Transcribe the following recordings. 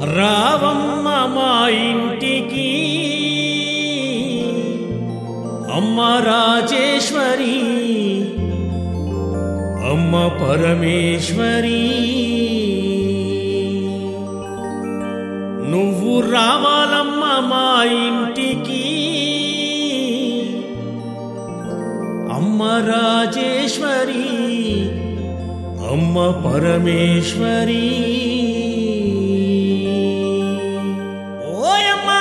రావమ్మ మా ఇంటికి అమ్మ రాజేశ్వరి అమ్మ పరమేశ్వరి నువ్వు రావాలమ్మ మా ఇంటికి అమ్మ రాజేశ్వరి అమ్మ పరమేశ్వరి ఓయమ్మా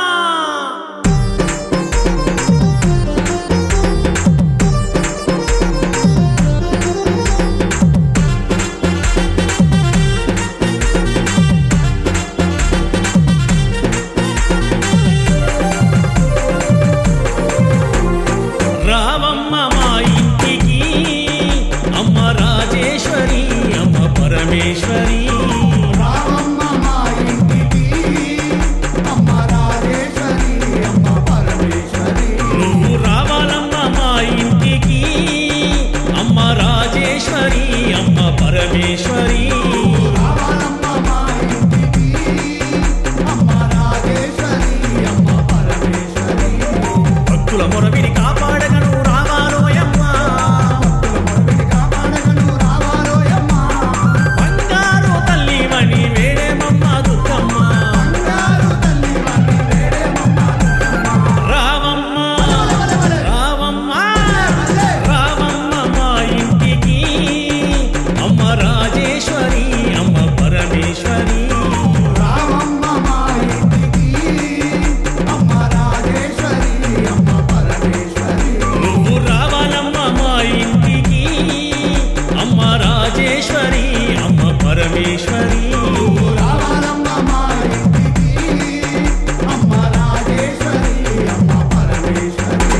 రావమ్మ మా ఇంటికి అమ్మ రాజేశ్వరి అమ్మ పరమేశ్వరి రామమ్మ మా ఇంటికి అమ్మ రాజేశ్వరి అమ్మ పరమేశ్వరి నువ్వు రావాలమ్మ మా ఇంటికి అమ్మ రాజేశ్వరి అమ్మ పరమేశ్వరి రామమ్మ మా ఇంటికి అమ్మ రాజేశ్వరి అమ్మ పరమేశ్వరి భక్తుల మొరవిని కాపాడగను రావాలోయమ్మ మొదటి కాపాడగను రావాలోయమ్మ బంగారు తల్లివని వేడేమమ్మ దుర్గమ్మ బంగారు తల్లి వారి వేడేమమ్మ రావమ్మ రావమ్మ రావమ్మ మా ఇంటికి అమ్మ రాజేశ్వరి అమ్మ పరమేశ్వరి రామమ్మ మా ఇంటికి అమ్మ రాజేశ్వరి అమ్మ పరమేశ్వరి నువ్వు రావాలమ్మ మా ఇంటికి అమ్మ రాజేశ్వరి అమ్మ పరమేశ్వరి రామమ్మ మా ఇంటికి అమ్మ రాజేశ్వరి అమ్మ పరమేశ్వరి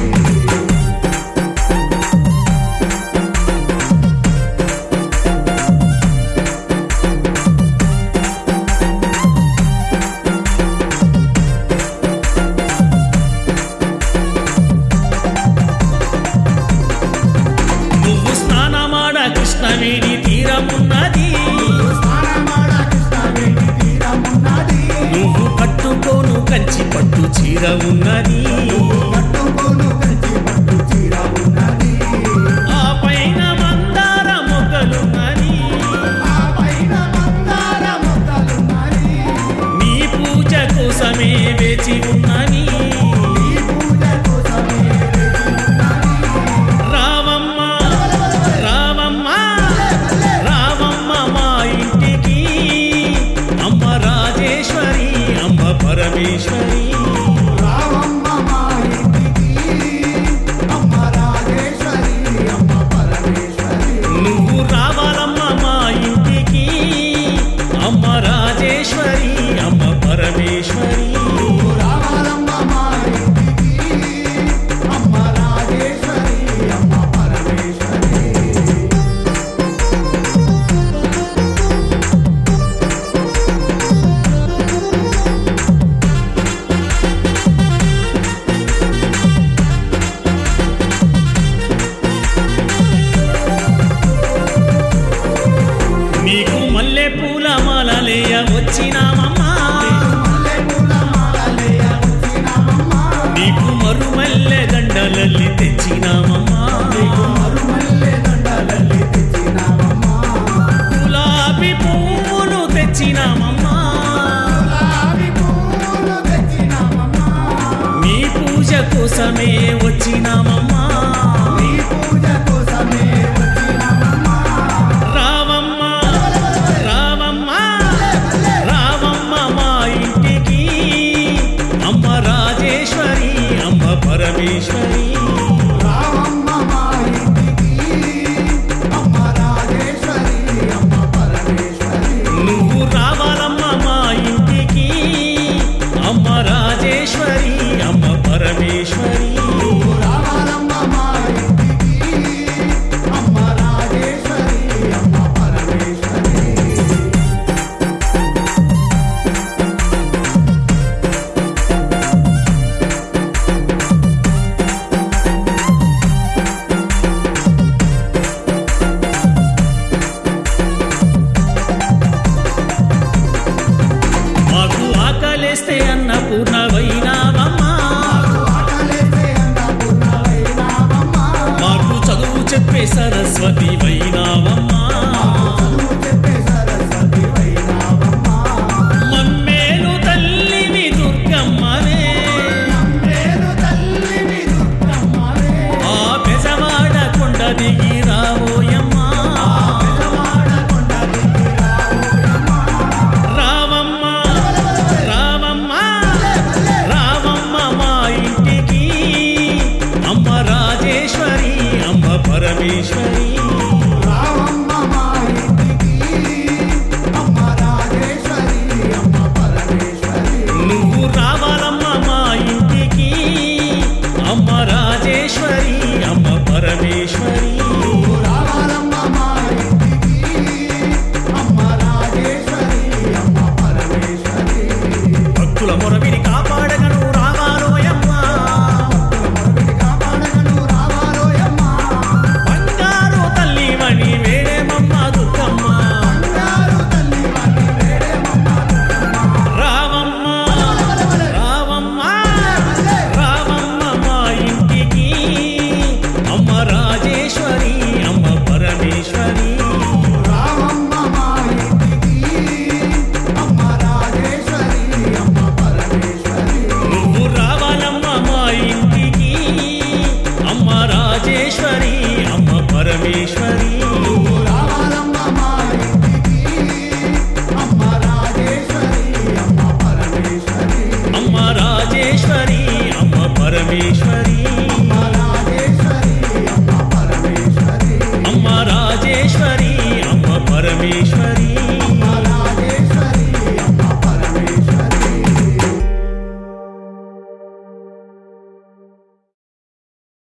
నువ్వు స్నానమాడ కృష్ణవేణి తీరమున్నది స్నానమాడ కృష్ణవేణి తీరమున్నది నువ్వు కట్టుకోను కంచి పట్టు చీర ఉన్నది పట్టుకోను కంచి పట్టు చీర ఉన్నది ఆ పైన మందార మొగ్గలున్నది ఆ పైన మందార మొగ్గలున్నది నీ పూజ కోసమే వేచి ఉన్నని ఈ పూజ కోసమే వేచి ఉన్నది రావమ్మ రావమ్మ రావమ్మ మా ఇంటికి అమ్మ రాజేశ్వరి అమ్మ పరమేశ్వరి రామమ్మ మా ఇంటికి అమ్మ రాజేశ్వరి అమ్మ పరమేశ్వరి నువ్వు రావాలమ్మ మా ఇంటికి అమ్మ రాజేశ్వరి అమ్మ పరమేశ్వరి రామమ్మ మా ఇంటికి అమ్మ రాజేశ్వరి అమ్మ పరమేశ్వరి నీకు మల్లె పూల మాలలేయ వచ్చినామమ్మా మల్లెపూల మాలలేయ వచ్చినామమ్మ నీకు మరుమల్లె దండలల్లి తెచ్చినామమ్మా మరుమల్లె దండలల్లి తెచ్చినామమ్మ గులాబీ పువ్వులు తెచ్చినామమ్మా గులాబీ పూలు తెచ్చినామమ్మ నీ పూజ కోసమే వచ్చినామమ్మా నీ పూజ కోసమే వచ్చినామమ్మ రావమ్మ రావమ్మ రావమ్మ మా ఇంటికి అమ్మ రాజేశ్వరి అమ్మ పరమేశ్వరి రామమ్మ మా ఇంటికి అమ్మ రాజేశ్వరి అమ్మ పరమేశ్వరి నువ్వు రావాలమ్మ మా ఇంటికి అమ్మ రాజేశ్వరి అమ్మ పరమేశ్వరి ఆటలేస్తే అన్నపూర్ణవైనావమ్మా ఆటలేసే అన్నపూర్ణవైనావమ్మ మాకు చదువు చెప్పే సరస్వతి వైనా